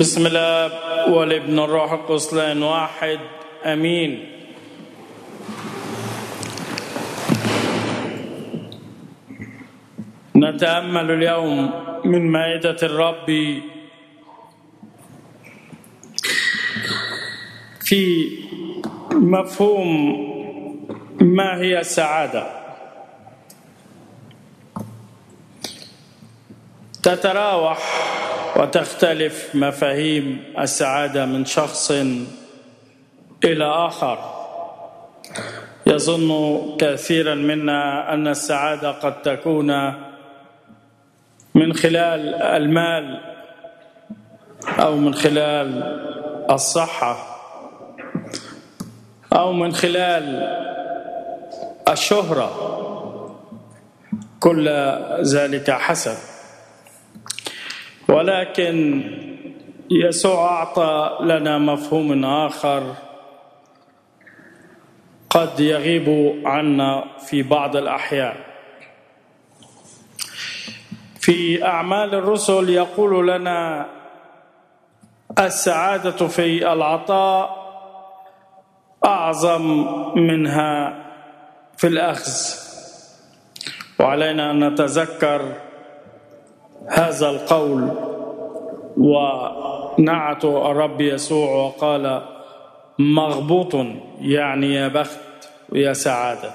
بسم الله والابن الروح القدس لان واحد امين نتامل اليوم من مائده الرب في مفهوم ما هي السعاده تتراوح وتختلف مفاهيم السعاده من شخص الى اخر يظن كثيرا منا ان السعاده قد تكون من خلال المال او من خلال الصحه او من خلال الشهره كل ذلك حسن ولكن يسوع اعطى لنا مفهوم اخر قد يغيب عنا في بعض الاحيان في اعمال الرسل يقول لنا السعاده في العطاء اعظم منها في الاخذ وعلينا ان نتذكر هذا القول ونعت الرب يسوع وقال مغبوط يعني يا بخت ويا سعادة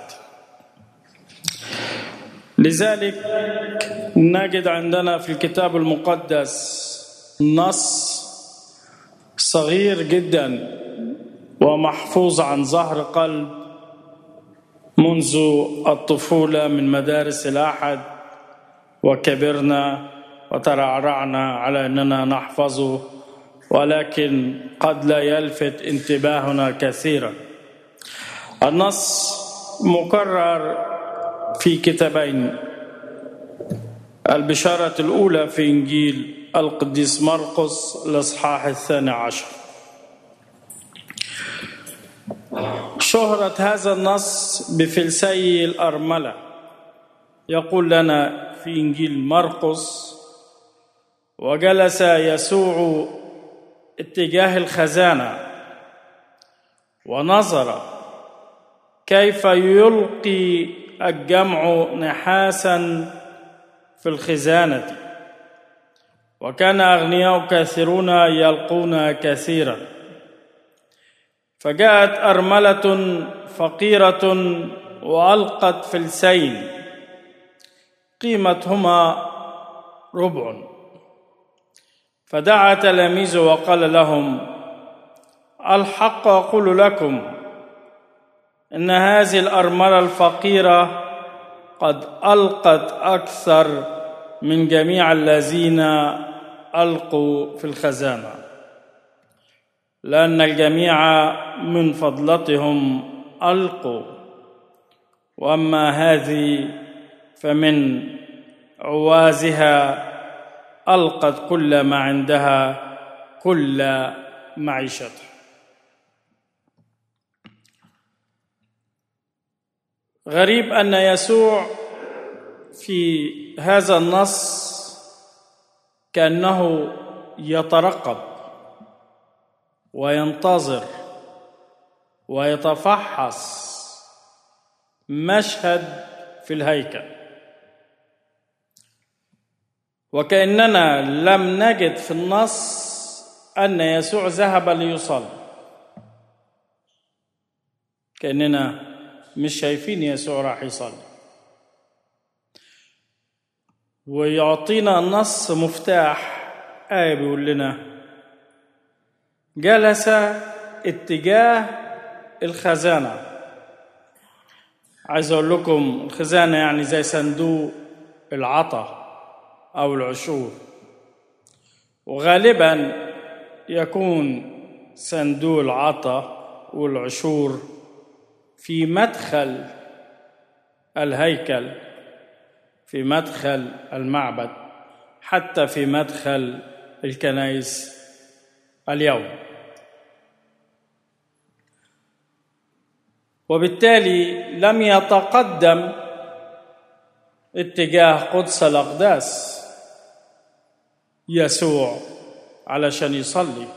لذلك نجد عندنا في الكتاب المقدس نص صغير جدا ومحفوظ عن ظهر قلب منذ الطفولة من مدارس الأحد وكبرنا وترعرعنا على اننا نحفظه ولكن قد لا يلفت انتباهنا كثيرا النص مكرر في كتابين البشاره الاولى في انجيل القديس مرقس الاصحاح الثاني عشر شهرة هذا النص بفلسي الأرملة يقول لنا في انجيل مرقس وجلس يسوع اتجاه الخزانه ونظر كيف يلقي الجمع نحاسا في الخزانه وكان اغنياء كثيرون يلقون كثيرا فجاءت ارمله فقيره والقت فلسين قيمتهما ربع فدعا تلاميذه وقال لهم الحق اقول لكم ان هذه الارمله الفقيره قد القت اكثر من جميع الذين القوا في الخزانه لان الجميع من فضلتهم القوا واما هذه فمن عوازها القت كل ما عندها كل معيشتها غريب ان يسوع في هذا النص كانه يترقب وينتظر ويتفحص مشهد في الهيكل وكاننا لم نجد في النص ان يسوع ذهب ليصلي كاننا مش شايفين يسوع راح يصلي ويعطينا النص مفتاح آية بيقول لنا جلس اتجاه الخزانة عايز أقول لكم الخزانة يعني زي صندوق العطا أو العشور وغالبا يكون صندوق العطا والعشور في مدخل الهيكل في مدخل المعبد حتى في مدخل الكنائس اليوم وبالتالي لم يتقدم اتجاه قدس الاقداس يسوع علشان يصلي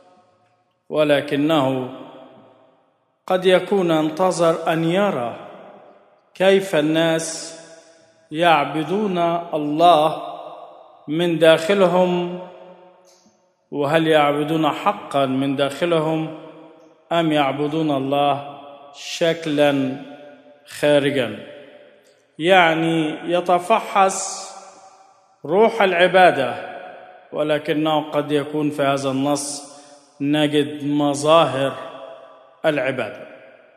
ولكنه قد يكون انتظر ان يرى كيف الناس يعبدون الله من داخلهم وهل يعبدون حقا من داخلهم ام يعبدون الله شكلا خارجا يعني يتفحص روح العباده ولكنه قد يكون في هذا النص نجد مظاهر العباده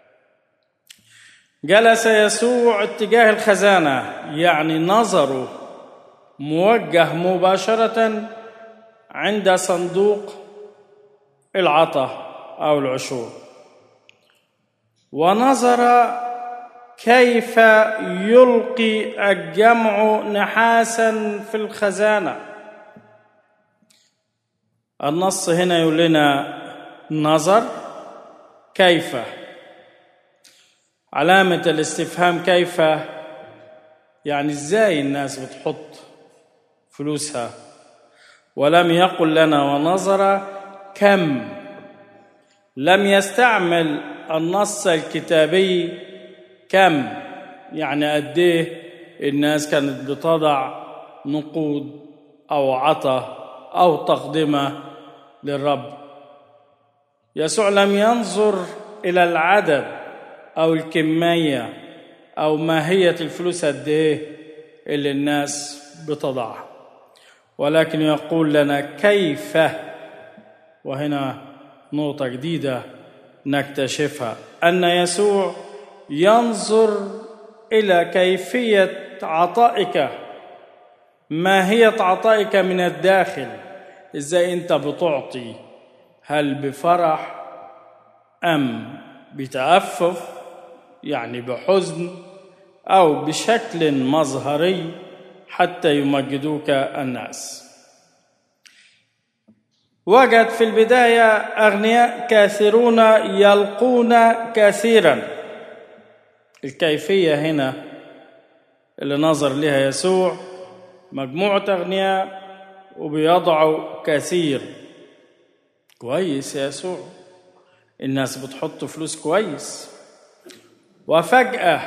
جلس يسوع اتجاه الخزانه يعني نظره موجه مباشره عند صندوق العطا او العشور ونظر كيف يلقي الجمع نحاسا في الخزانه النص هنا يقول لنا نظر كيف علامة الاستفهام كيف يعني ازاي الناس بتحط فلوسها ولم يقل لنا ونظر كم لم يستعمل النص الكتابي كم يعني قد ايه الناس كانت بتضع نقود او عطا او تقدمه للرب يسوع لم ينظر الى العدد او الكميه او ماهيه الفلوس قد ايه اللي الناس بتضعها ولكن يقول لنا كيف وهنا نقطه جديده نكتشفها ان يسوع ينظر الى كيفيه عطائك ماهيه عطائك من الداخل ازاي انت بتعطي هل بفرح ام بتأفف يعني بحزن او بشكل مظهري حتى يمجدوك الناس وجد في البدايه اغنياء كثيرون يلقون كثيرا الكيفيه هنا اللي نظر لها يسوع مجموعه اغنياء وبيضعوا كثير كويس يا يسوع الناس بتحط فلوس كويس وفجأة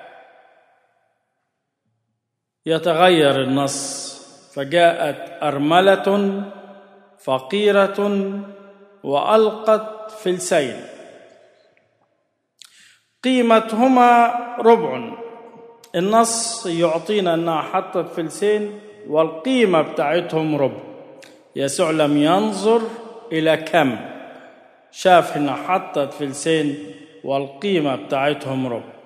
يتغير النص فجاءت أرملة فقيرة وألقت فلسين قيمتهما ربع النص يعطينا أنها حطت فلسين والقيمة بتاعتهم ربع يسوع لم ينظر إلى كم شاف هنا حطت فلسين والقيمة بتاعتهم ربع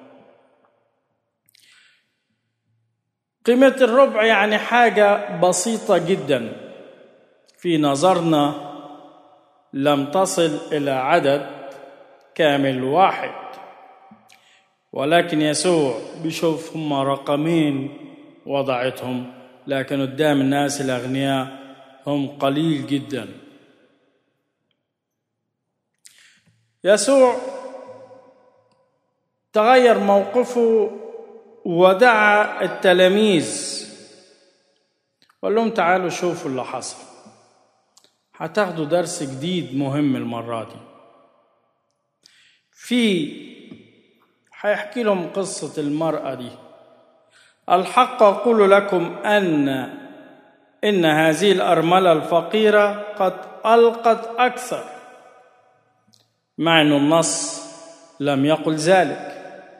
قيمة الربع يعني حاجة بسيطة جدا في نظرنا لم تصل إلى عدد كامل واحد ولكن يسوع بيشوف هم رقمين وضعتهم لكن قدام الناس الأغنياء هم قليل جدا يسوع تغير موقفه ودعا التلاميذ وقال لهم تعالوا شوفوا اللي حصل هتاخدوا درس جديد مهم المرة دي في هيحكي لهم قصة المرأة دي الحق أقول لكم أن إن هذه الأرملة الفقيرة قد ألقت أكثر مع أن النص لم يقل ذلك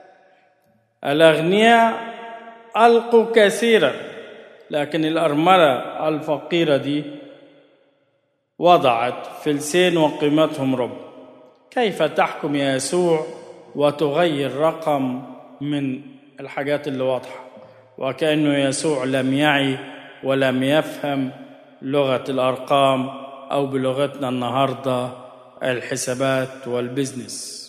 الأغنياء ألقوا كثيرا لكن الأرملة الفقيرة دي وضعت فلسين وقيمتهم ربع كيف تحكم يا يسوع وتغير رقم من الحاجات اللي واضحة وكأنه يسوع لم يعي ولم يفهم لغة الأرقام أو بلغتنا النهاردة الحسابات والبزنس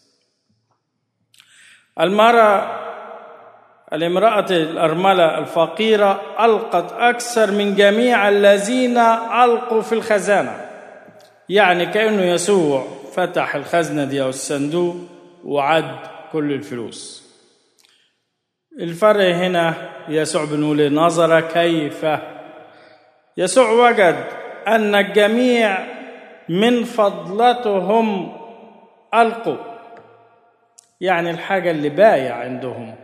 المرأة الامرأة الأرملة الفقيرة ألقت أكثر من جميع الذين ألقوا في الخزانة يعني كأنه يسوع فتح الخزنة دي أو الصندوق وعد كل الفلوس الفرق هنا يسوع بنقول نظر كيف يسوع وجد أن الجميع من فضلتهم ألقوا يعني الحاجة اللي بايع عندهم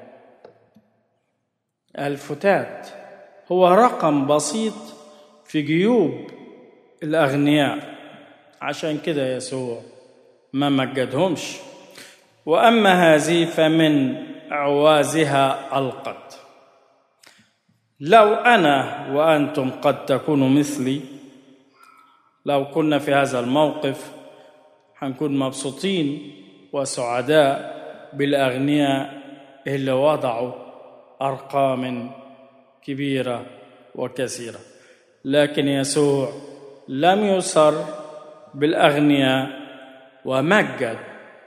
الفتات هو رقم بسيط في جيوب الأغنياء عشان كده يسوع ما مجدهمش وأما هذه فمن عوازها ألقت لو أنا وأنتم قد تكونوا مثلي لو كنا في هذا الموقف هنكون مبسوطين وسعداء بالأغنياء اللي وضعوا أرقام كبيرة وكثيرة لكن يسوع لم يصر بالأغنياء ومجد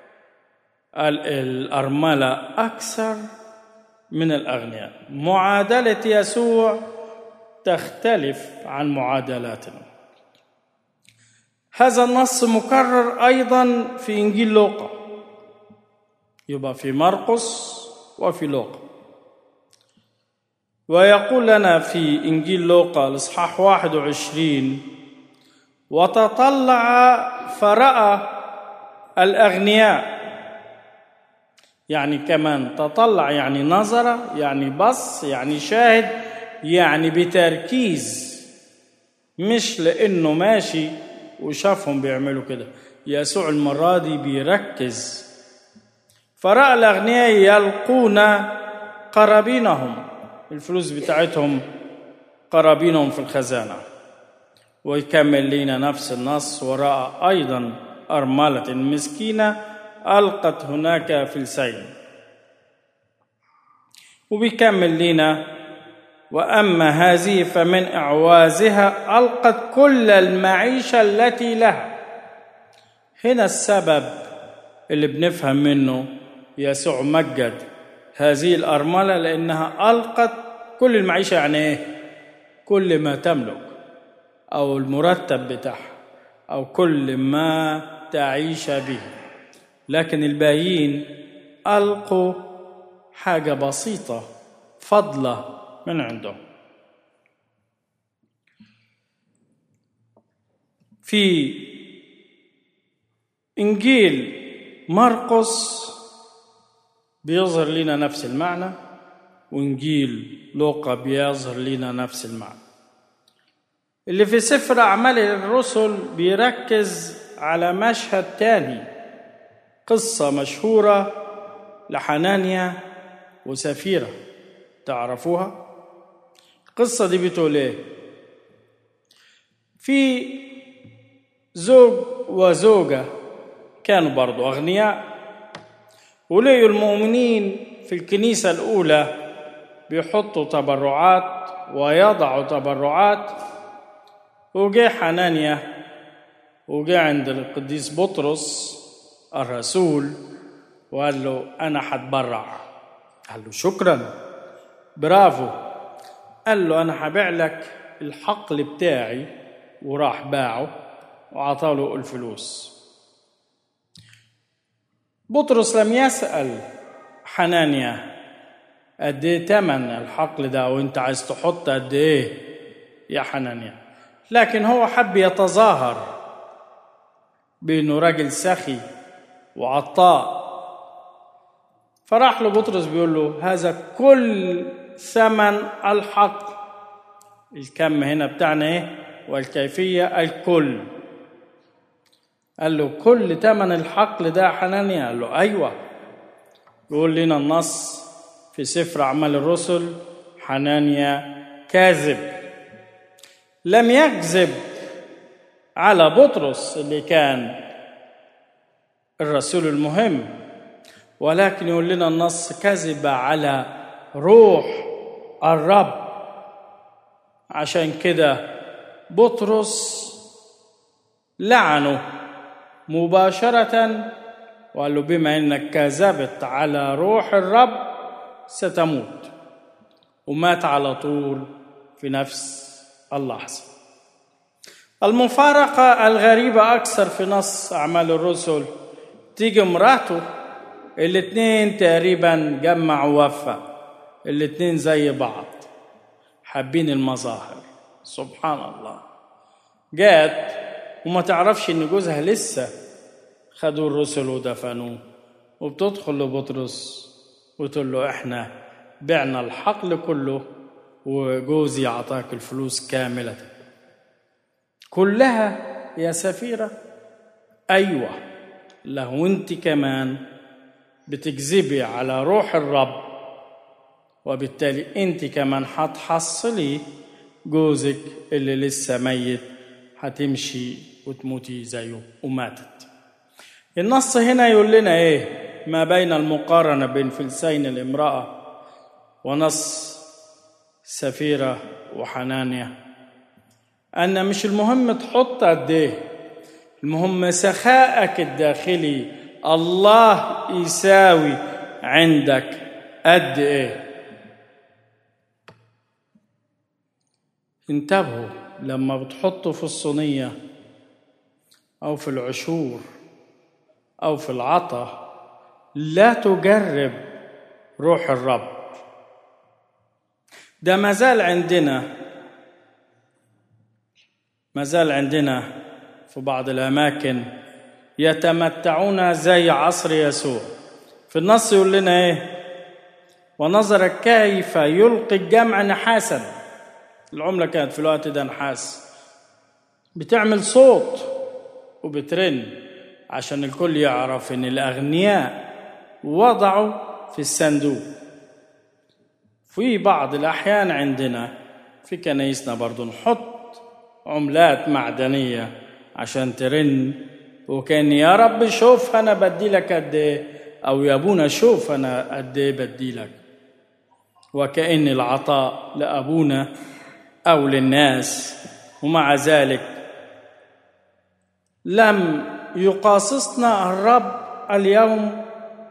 الأرملة أكثر من الأغنياء معادلة يسوع تختلف عن معادلاتنا هذا النص مكرر أيضا في إنجيل لوقا يبقى في مرقس وفي لوقا ويقول لنا في إنجيل لوقا الإصحاح 21 وتطلع فرأى الأغنياء يعني كمان تطلع يعني نظر يعني بص يعني شاهد يعني بتركيز مش لأنه ماشي وشافهم بيعملوا كده يسوع المرة دي بيركز فرأى الأغنياء يلقون قرابينهم الفلوس بتاعتهم قرابينهم في الخزانة ويكمل لنا نفس النص ورأى أيضا أرملة مسكينة ألقت هناك فلسين وبيكمل لنا وأما هذه فمن إعوازها ألقت كل المعيشة التي لها هنا السبب اللي بنفهم منه يسوع مجد هذه الأرملة لأنها ألقت كل المعيشة يعني إيه؟ كل ما تملك أو المرتب بتاعها أو كل ما تعيش به لكن الباقيين ألقوا حاجة بسيطة فضلة من عندهم في إنجيل مرقس بيظهر لنا نفس المعنى وإنجيل لوقا بيظهر لنا نفس المعنى اللي في سفر أعمال الرسل بيركز على مشهد تاني قصة مشهورة لحنانيا وسفيرة تعرفوها القصة دي بتقول ايه في زوج وزوجة كانوا برضو أغنياء ولقوا المؤمنين في الكنيسة الأولى بيحطوا تبرعات ويضعوا تبرعات وجاء حنانيا وجاء عند القديس بطرس الرسول وقال له أنا هتبرع قال له شكرا برافو قال له أنا هبيع لك الحقل بتاعي وراح باعه وعطاله الفلوس بطرس لم يسأل حنانيا قد ايه تمن الحقل ده وانت عايز تحط قد ايه يا حنانيا لكن هو حب يتظاهر بانه راجل سخي وعطاء فراح له بطرس بيقول له هذا كل ثمن الحقل الكم هنا بتاعنا ايه والكيفيه الكل قال له كل ثمن الحقل ده يا حنانيا قال له ايوه يقول لنا النص في سفر اعمال الرسل حنانيا كاذب لم يكذب على بطرس اللي كان الرسول المهم ولكن يقول لنا النص كذب على روح الرب عشان كده بطرس لعنه مباشرة وقال له بما انك كذبت على روح الرب ستموت ومات على طول في نفس اللحظة المفارقة الغريبة أكثر في نص أعمال الرسل تيجي مراته الاتنين تقريبا جمع ووفى الاتنين زي بعض حابين المظاهر سبحان الله جات وما تعرفش ان جوزها لسه خدوا الرسل ودفنوه وبتدخل لبطرس وتقول له احنا بعنا الحقل كله وجوزي اعطاك الفلوس كامله كلها يا سفيره ايوه لو انت كمان بتكذبي على روح الرب وبالتالي انت كمان هتحصلي جوزك اللي لسه ميت هتمشي وتموتي زيه وماتت النص هنا يقول لنا ايه ما بين المقارنه بين فلسين الامراه ونص سفيره وحنانيا ان مش المهم تحط قد ايه المهم سخائك الداخلي الله يساوي عندك قد ايه انتبهوا لما بتحطوا في الصينيه او في العشور او في العطا لا تجرب روح الرب ده ما زال عندنا ما زال عندنا في بعض الاماكن يتمتعون زي عصر يسوع في النص يقول لنا ايه ونظر كيف يلقي الجمع نحاسا العمله كانت في الوقت ده نحاس بتعمل صوت وبترن عشان الكل يعرف ان الاغنياء وضعوا في الصندوق في بعض الاحيان عندنا في كنايسنا برضو نحط عملات معدنيه عشان ترن وكان يا رب شوف انا بدي لك قد ايه او يا ابونا شوف انا قد ايه بدي لك وكأن العطاء لأبونا أو للناس ومع ذلك لم يقاصصنا الرب اليوم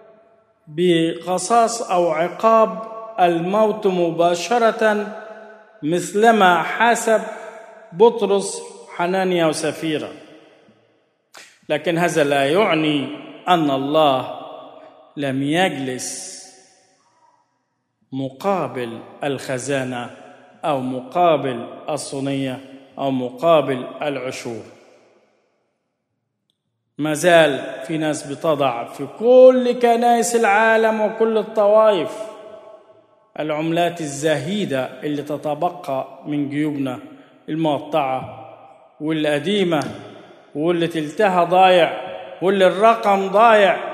بقصاص أو عقاب الموت مباشرة مثلما حاسب بطرس حنانيا وسفيرة لكن هذا لا يعني أن الله لم يجلس مقابل الخزانه او مقابل الصينيه او مقابل العشور ما زال في ناس بتضع في كل كنائس العالم وكل الطوائف العملات الزهيده اللي تتبقى من جيوبنا المقطعه والقديمه واللي تلتها ضايع واللي الرقم ضايع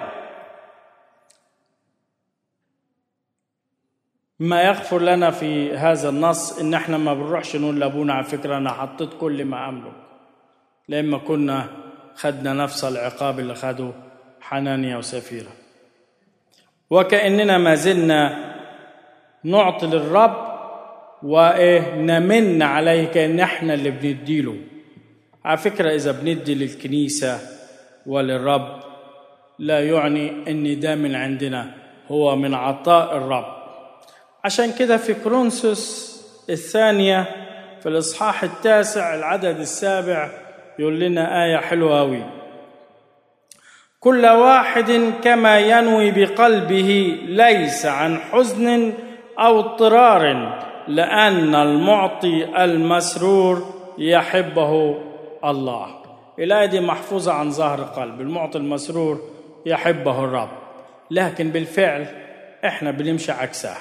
ما يغفر لنا في هذا النص ان احنا ما بنروحش نقول لابونا على فكره انا حطيت كل ما املك لما كنا خدنا نفس العقاب اللي خده حنانيا وسفيره وكاننا ما زلنا نعطي للرب وايه نمن عليه كان احنا اللي بنديله على فكره اذا بندي للكنيسه وللرب لا يعني ان ده من عندنا هو من عطاء الرب عشان كده في كرونسوس الثانية في الإصحاح التاسع العدد السابع يقول لنا آية حلوة أوي كل واحد كما ينوي بقلبه ليس عن حزن أو اضطرار لأن المعطي المسرور يحبه الله الآية دي محفوظة عن ظهر قلب المعطي المسرور يحبه الرب لكن بالفعل احنا بنمشي عكسها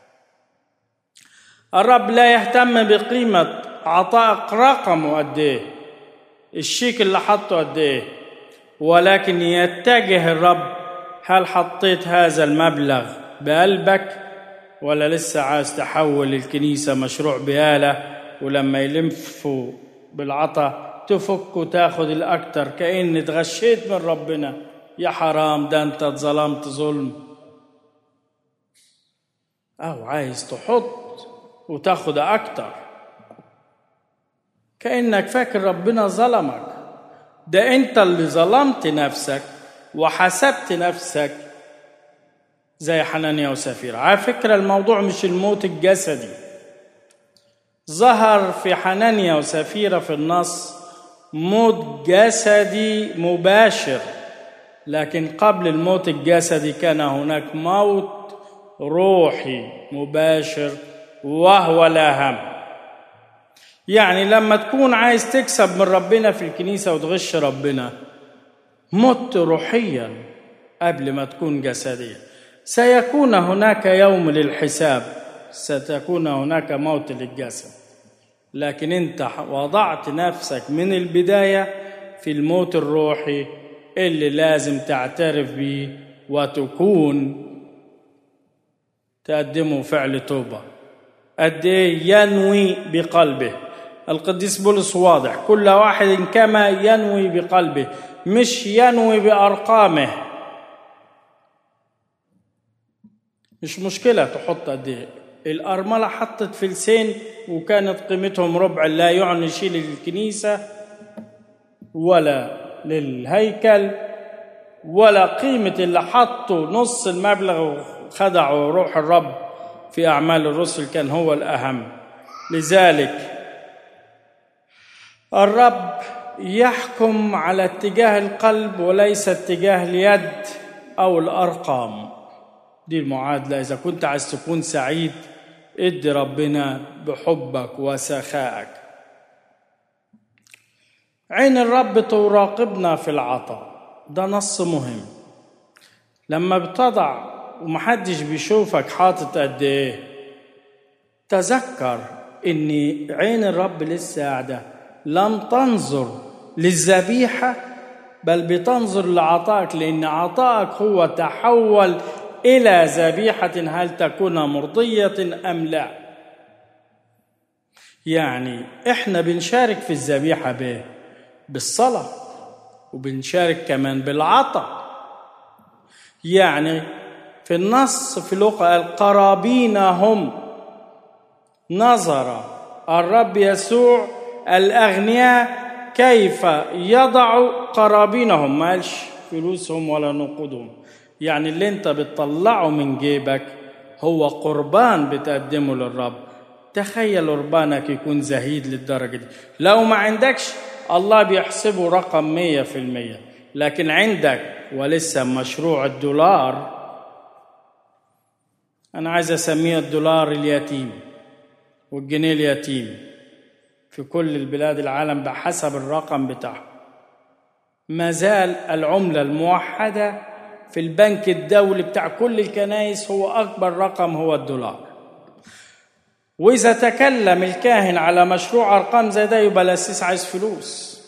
الرب لا يهتم بقيمة عطائك رقمه قد ايه الشيك اللي حطه قد ايه ولكن يتجه الرب هل حطيت هذا المبلغ بقلبك ولا لسه عايز تحول الكنيسة مشروع بآلة ولما يلفوا بالعطا تفك وتاخد الأكتر كأن اتغشيت من ربنا يا حرام ده انت اتظلمت ظلم أو عايز تحط وتاخد أكتر كأنك فاكر ربنا ظلمك ده أنت اللي ظلمت نفسك وحسبت نفسك زي حنانيا وسفيرة على فكرة الموضوع مش الموت الجسدي ظهر في حنانيا وسفيرة في النص موت جسدي مباشر لكن قبل الموت الجسدي كان هناك موت روحي مباشر وهو لا هم يعني لما تكون عايز تكسب من ربنا في الكنيسة وتغش ربنا مت روحيا قبل ما تكون جسديا سيكون هناك يوم للحساب ستكون هناك موت للجسد لكن انت وضعت نفسك من البداية في الموت الروحي اللي لازم تعترف به وتكون تقدمه فعل توبة قد ايه ينوي بقلبه القديس بولس واضح كل واحد كما ينوي بقلبه مش ينوي بأرقامه مش مشكلة تحط قد ايه الأرملة حطت فلسين وكانت قيمتهم ربع لا يعني شيء للكنيسة ولا للهيكل ولا قيمة اللي حطوا نص المبلغ وخدعوا روح الرب في أعمال الرسل كان هو الأهم لذلك الرب يحكم على اتجاه القلب وليس اتجاه اليد أو الأرقام دي المعادلة إذا كنت عايز تكون سعيد ادي ربنا بحبك وسخائك عين الرب تراقبنا في العطاء ده نص مهم لما بتضع ومحدش بيشوفك حاطط قد ايه تذكر ان عين الرب لسه قاعده لم تنظر للذبيحه بل بتنظر لعطائك لان عطائك هو تحول الى ذبيحه هل تكون مرضيه ام لا يعني احنا بنشارك في الذبيحه بايه بالصلاه وبنشارك كمان بالعطاء يعني في النص في لقا القرابين هم نظر الرب يسوع الأغنياء كيف يضع قرابينهم ما قالش فلوسهم ولا نقودهم يعني اللي انت بتطلعه من جيبك هو قربان بتقدمه للرب تخيل قربانك يكون زهيد للدرجة دي لو ما عندكش الله بيحسبه رقم مية في المية لكن عندك ولسه مشروع الدولار أنا عايز أسميه الدولار اليتيم والجنيه اليتيم في كل البلاد العالم بحسب الرقم بتاعه ما زال العملة الموحدة في البنك الدولي بتاع كل الكنائس هو أكبر رقم هو الدولار وإذا تكلم الكاهن على مشروع أرقام زي ده يبقى الأسيس عايز فلوس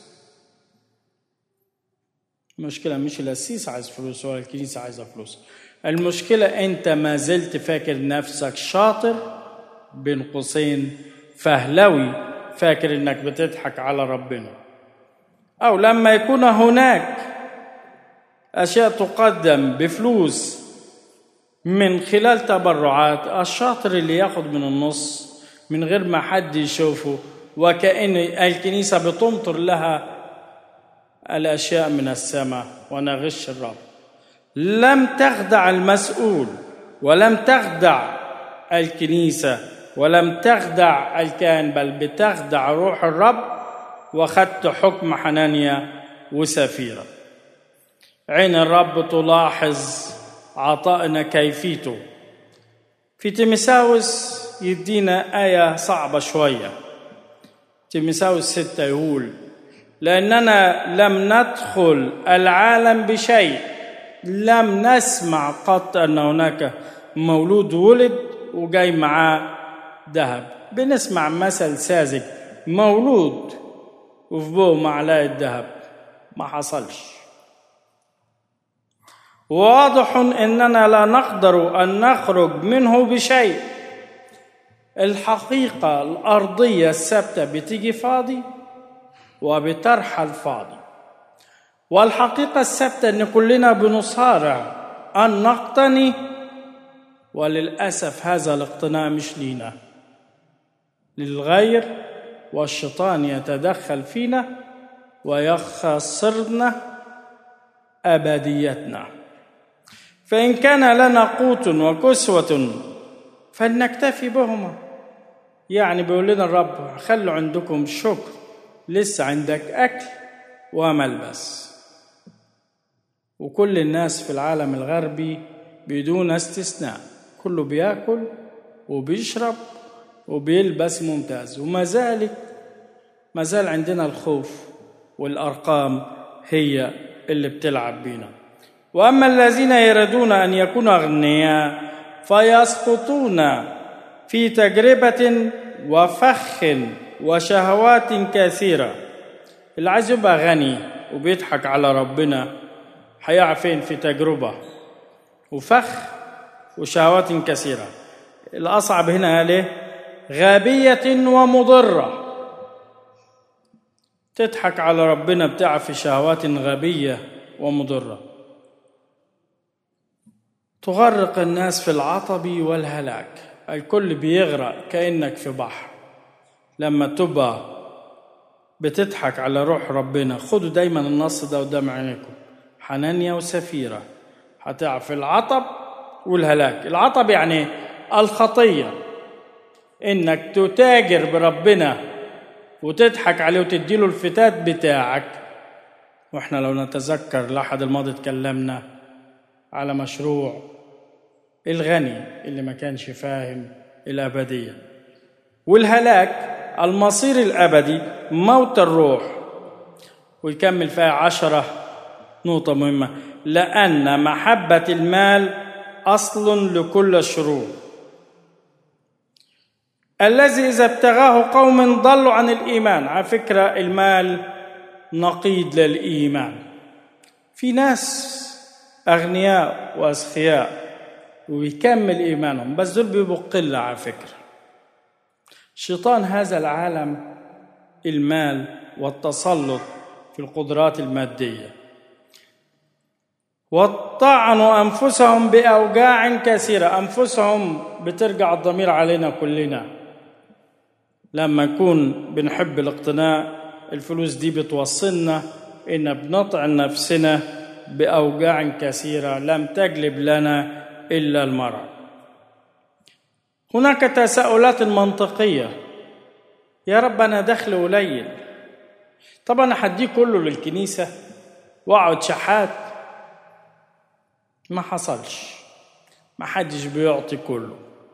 المشكلة مش الأسيس عايز فلوس ولا الكنيسة عايزة فلوس المشكلة أنت ما زلت فاكر نفسك شاطر بين قوسين فهلوي فاكر إنك بتضحك على ربنا أو لما يكون هناك أشياء تقدم بفلوس من خلال تبرعات الشاطر اللي ياخد من النص من غير ما حد يشوفه وكأن الكنيسة بتمطر لها الأشياء من السماء ونغش الرب لم تخدع المسؤول ولم تخدع الكنيسة ولم تخدع الكاهن بل بتخدع روح الرب واخدت حكم حنانيا وسفيرة عين الرب تلاحظ عطائنا كيفيته في تيمساوس يدينا آية صعبة شوية تيمساوس ستة يقول لأننا لم ندخل العالم بشيء لم نسمع قط أن هناك مولود ولد وجاي معاه ذهب بنسمع مثل ساذج مولود وفي بوه معلقة ذهب ما حصلش واضح اننا لا نقدر ان نخرج منه بشيء الحقيقه الارضيه الثابته بتيجي فاضي وبترحل فاضي والحقيقه الثابته ان كلنا بنصارع ان نقتني وللاسف هذا الاقتناء مش لينا للغير والشيطان يتدخل فينا ويخسرنا ابديتنا فإن كان لنا قوت وكسوة فلنكتفي بهما يعني بيقول لنا الرب خلوا عندكم شكر لسه عندك أكل وملبس وكل الناس في العالم الغربي بدون استثناء كله بياكل وبيشرب وبيلبس ممتاز وما ذلك ما زال عندنا الخوف والارقام هي اللي بتلعب بينا واما الذين يريدون ان يكونوا اغنياء فيسقطون في تجربه وفخ وشهوات كثيره اللي عايز يبقى غني وبيضحك على ربنا هيقع فين في تجربه وفخ وشهوات كثيره الاصعب هنا قال ايه غبيه ومضره تضحك على ربنا بتقع في شهوات غبيه ومضره تغرق الناس في العطب والهلاك الكل بيغرق كانك في بحر لما تبقى بتضحك على روح ربنا خدوا دايما النص ده قدام عينيكم حنانيا وسفيرة هتقع في العطب والهلاك العطب يعني الخطية انك تتاجر بربنا وتضحك عليه وتديله الفتات بتاعك واحنا لو نتذكر لحد الماضي اتكلمنا على مشروع الغني اللي ما كانش فاهم الأبدية والهلاك المصير الأبدي موت الروح ويكمل فيها عشرة نقطة مهمة لأن محبة المال أصل لكل الشرور الذي إذا ابتغاه قوم ضلوا عن الإيمان على فكرة المال نقيض للإيمان في ناس أغنياء وأسخياء ويكمل إيمانهم بس دول بيبقوا قلة على فكرة شيطان هذا العالم المال والتسلط في القدرات المادية وطعنوا أنفسهم بأوجاع كثيرة أنفسهم بترجع الضمير علينا كلنا لما نكون بنحب الاقتناء الفلوس دي بتوصلنا إن بنطعن نفسنا بأوجاع كثيرة لم تجلب لنا إلا المرض هناك تساؤلات منطقية يا رب أنا دخل قليل طب أنا هديه كله للكنيسة وأقعد شحات ما حصلش ما حدش بيعطي كله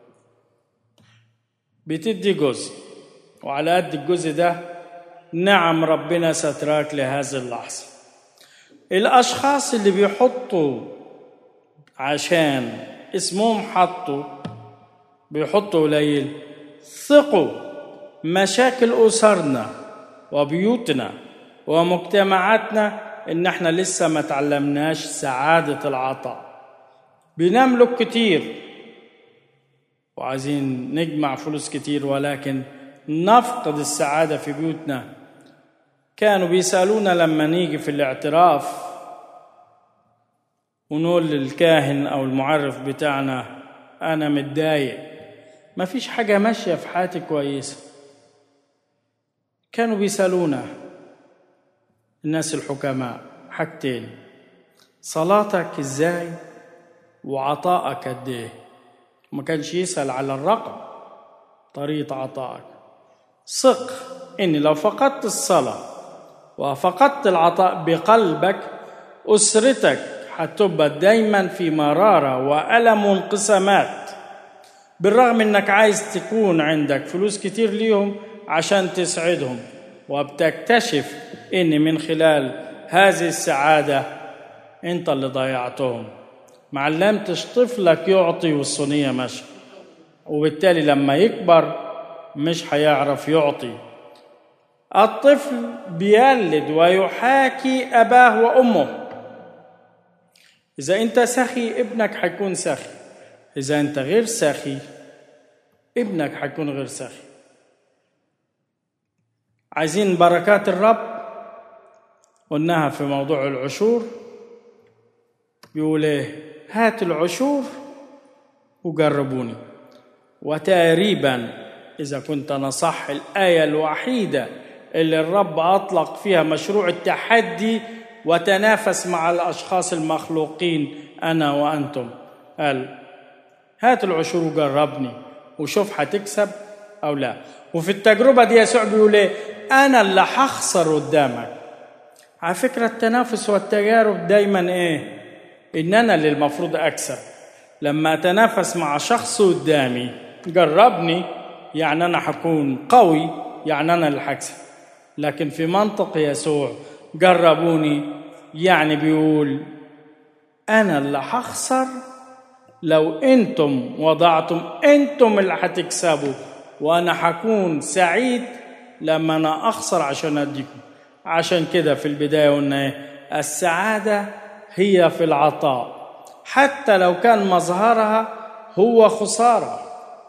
بتدي جزء وعلى قد الجزء ده نعم ربنا ستراك لهذه اللحظة الأشخاص اللي بيحطوا عشان اسمهم حطوا بيحطوا قليل ثقوا مشاكل أسرنا وبيوتنا ومجتمعاتنا إن احنا لسه ما تعلمناش سعادة العطاء بنملك كتير وعايزين نجمع فلوس كتير ولكن نفقد السعادة في بيوتنا كانوا بيسألونا لما نيجي في الاعتراف ونقول للكاهن أو المعرف بتاعنا أنا متضايق ما فيش حاجة ماشية في حياتي كويسة كانوا بيسألونا الناس الحكماء حاجتين صلاتك ازاي وعطائك قد ايه ما كانش يسأل على الرقم طريقة عطائك ثق ان لو فقدت الصلاة وفقدت العطاء بقلبك أسرتك هتبقى دايما في مرارة وألم وانقسامات بالرغم انك عايز تكون عندك فلوس كتير ليهم عشان تسعدهم وبتكتشف ان من خلال هذه السعادة انت اللي ضيعتهم معلمتش طفلك يعطي والصينية ماشية وبالتالي لما يكبر مش هيعرف يعطي الطفل بيلد ويحاكي أباه وأمه إذا أنت سخي ابنك حيكون سخي إذا أنت غير سخي ابنك حيكون غير سخي عايزين بركات الرب قلناها في موضوع العشور بيقول ايه هات العشور وجربوني وتقريبا اذا كنت انا صح الايه الوحيده اللي الرب اطلق فيها مشروع التحدي وتنافس مع الاشخاص المخلوقين انا وانتم قال هات العشور وجربني وشوف هتكسب او لا وفي التجربه دي يسوع بيقول ايه انا اللي هخسر قدامك على فكره التنافس والتجارب دايما ايه ان انا اللي المفروض اكسب لما اتنافس مع شخص قدامي جربني يعني انا هكون قوي يعني انا اللي هكسب لكن في منطق يسوع جربوني يعني بيقول انا اللي هخسر لو انتم وضعتم انتم اللي هتكسبوا وانا هكون سعيد لما انا اخسر عشان اديكم عشان كده في البدايه قلنا ايه السعاده هي في العطاء حتى لو كان مظهرها هو خساره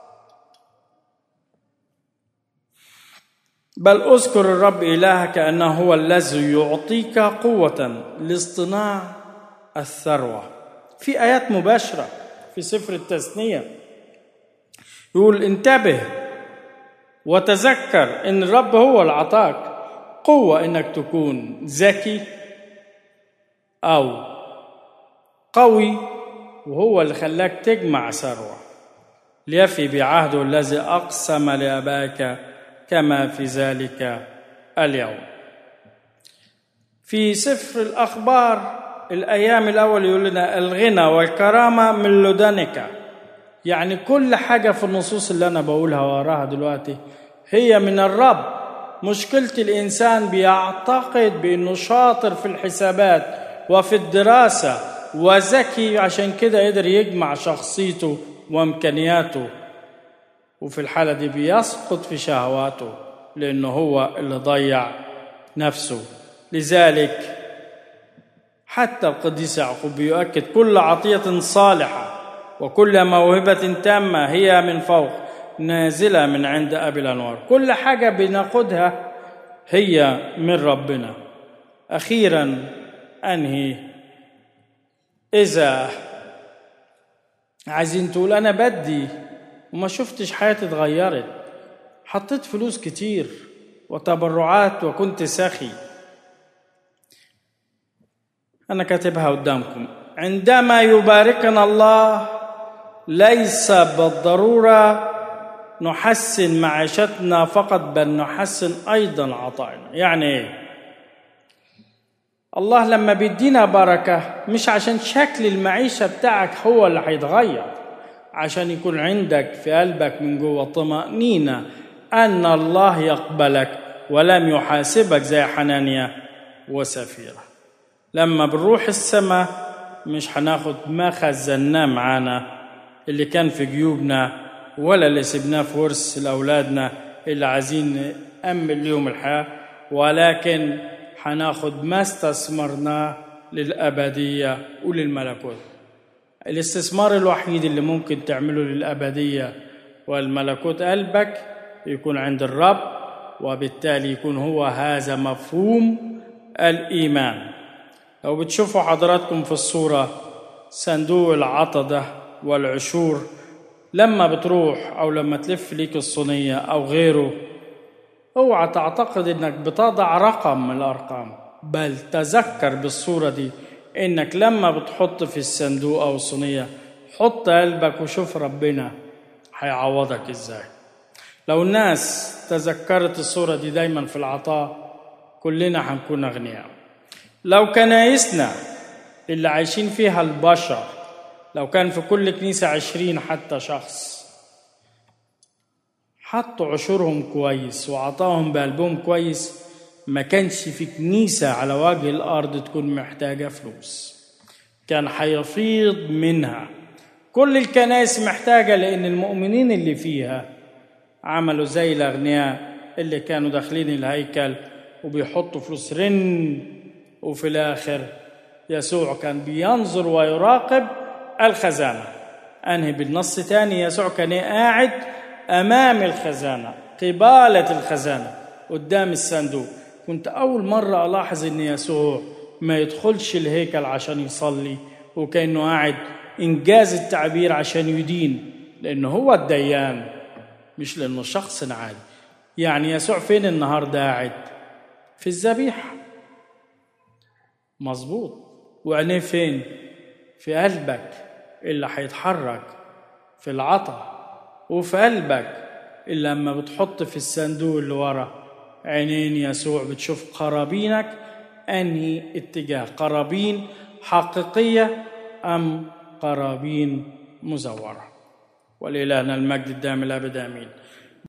بل اذكر الرب الهك انه هو الذي يعطيك قوه لاصطناع الثروه في ايات مباشره في سفر التثنيه يقول انتبه وتذكر ان الرب هو اللي عطاك قوه انك تكون ذكي او قوي وهو اللي خلاك تجمع ثروه ليفي بعهده الذي اقسم لابائك كما في ذلك اليوم في سفر الاخبار الايام الاول يقول لنا الغنى والكرامه من لدنك يعني كل حاجه في النصوص اللي انا بقولها وراها دلوقتي هي من الرب مشكله الانسان بيعتقد بانه شاطر في الحسابات وفي الدراسه وذكي عشان كده قدر يجمع شخصيته وامكانياته وفي الحالة دي بيسقط في شهواته لأنه هو اللي ضيع نفسه لذلك حتى القديس يعقوب بيؤكد كل عطية صالحة وكل موهبة تامة هي من فوق نازلة من عند أبي الأنوار كل حاجة بناخدها هي من ربنا أخيرا أنهي إذا عايزين تقول أنا بدي وما شفتش حياتي اتغيرت حطيت فلوس كتير وتبرعات وكنت سخي أنا كاتبها قدامكم عندما يباركنا الله ليس بالضرورة نحسن معيشتنا فقط بل نحسن أيضا عطائنا يعني إيه؟ الله لما بيدينا بركة مش عشان شكل المعيشة بتاعك هو اللي هيتغير عشان يكون عندك في قلبك من جوه طمأنينة أن الله يقبلك ولم يحاسبك زي حنانيا وسفيرة لما بنروح السماء مش هناخد ما خزناه معانا اللي كان في جيوبنا ولا اللي سبناه في ورث لأولادنا اللي عايزين نأمن ليهم الحياة ولكن هناخد ما استثمرناه للأبدية وللملكوت الاستثمار الوحيد اللي ممكن تعمله للأبدية والملكوت قلبك يكون عند الرب وبالتالي يكون هو هذا مفهوم الإيمان لو بتشوفوا حضراتكم في الصورة صندوق العطدة والعشور لما بتروح أو لما تلف ليك الصينية أو غيره اوعى تعتقد انك بتضع رقم من الارقام بل تذكر بالصوره دي انك لما بتحط في الصندوق او الصينيه حط قلبك وشوف ربنا هيعوضك ازاي لو الناس تذكرت الصوره دي دايما في العطاء كلنا هنكون اغنياء لو كنايسنا اللي عايشين فيها البشر لو كان في كل كنيسه عشرين حتى شخص حطوا عشورهم كويس وعطاهم بقلبهم كويس ما كانش في كنيسة على وجه الأرض تكون محتاجة فلوس كان هيفيض منها كل الكنائس محتاجة لأن المؤمنين اللي فيها عملوا زي الأغنياء اللي كانوا داخلين الهيكل وبيحطوا فلوس رن وفي الآخر يسوع كان بينظر ويراقب الخزانة أنهي بالنص تاني يسوع كان قاعد أمام الخزانة قبالة الخزانة قدام الصندوق كنت أول مرة ألاحظ إن يسوع ما يدخلش الهيكل عشان يصلي وكأنه قاعد إنجاز التعبير عشان يدين لأنه هو الديان مش لأنه شخص عادي يعني يسوع فين النهاردة قاعد في الذبيحة مظبوط وعينيه فين في قلبك اللي هيتحرك في العطا وفي قلبك إلا لما بتحط في الصندوق اللي ورا عينين يسوع بتشوف قرابينك أنهي اتجاه قرابين حقيقية أم قرابين مزورة ولإلهنا المجد الدائم الأبد آمين